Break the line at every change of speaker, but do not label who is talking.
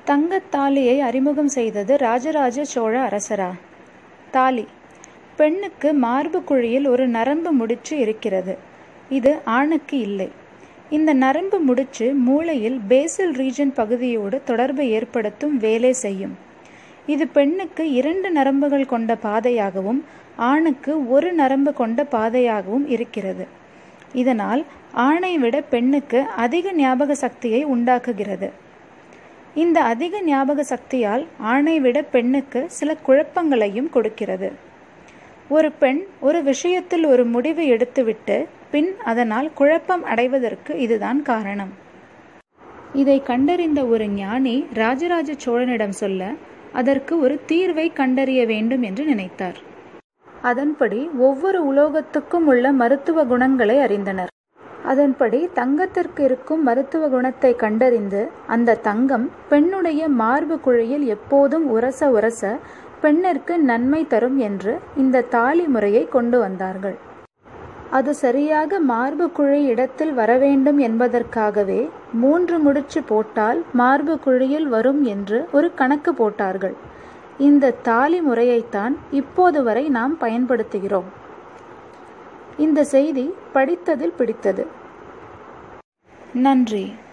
தங்கத் தாலியை அறிமுகம் செய்தது ராஜராஜ சோழ அரசரா தாலி பெண்ணுக்கு மார்பு குழியில் ஒரு நரம்பு முடிச்சு இருக்கிறது இது ஆணுக்கு இல்லை இந்த நரம்பு முடிச்சு மூளையில் பேசல் ரீஜன் பகுதியோடு தொடர்பை ஏற்படுத்தும் வேலை செய்யும் இது பெண்ணுக்கு இரண்டு நரம்புகள் கொண்ட பாதையாகவும் ஆணுக்கு ஒரு நரம்பு கொண்ட பாதையாகவும் இருக்கிறது இதனால் ஆணை விட பெண்ணுக்கு அதிக ஞாபக சக்தியை உண்டாக்குகிறது இந்த அதிக ஞாபக சக்தியால் ஆணை விட பெண்ணுக்கு சில குழப்பங்களையும் கொடுக்கிறது ஒரு பெண் ஒரு விஷயத்தில் ஒரு முடிவு எடுத்துவிட்டு பின் அதனால் குழப்பம் அடைவதற்கு இதுதான் காரணம் இதை கண்டறிந்த ஒரு ஞானி ராஜராஜ சோழனிடம் சொல்ல அதற்கு ஒரு தீர்வை கண்டறிய வேண்டும் என்று நினைத்தார் அதன்படி ஒவ்வொரு உலோகத்துக்கும் உள்ள மருத்துவ குணங்களை அறிந்தனர் அதன்படி தங்கத்திற்கு இருக்கும் மருத்துவ குணத்தை கண்டறிந்து அந்த தங்கம் பெண்ணுடைய மார்பு குழியில் எப்போதும் உரச உரச பெண்ணிற்கு நன்மை தரும் என்று இந்த தாலி முறையை கொண்டு வந்தார்கள் அது சரியாக மார்பு குழி இடத்தில் வரவேண்டும் என்பதற்காகவே மூன்று முடிச்சு போட்டால் மார்பு குழியில் வரும் என்று ஒரு கணக்கு போட்டார்கள் இந்த தாலி முறையைத்தான் இப்போது வரை நாம் பயன்படுத்துகிறோம் இந்த செய்தி படித்ததில் பிடித்தது நன்றி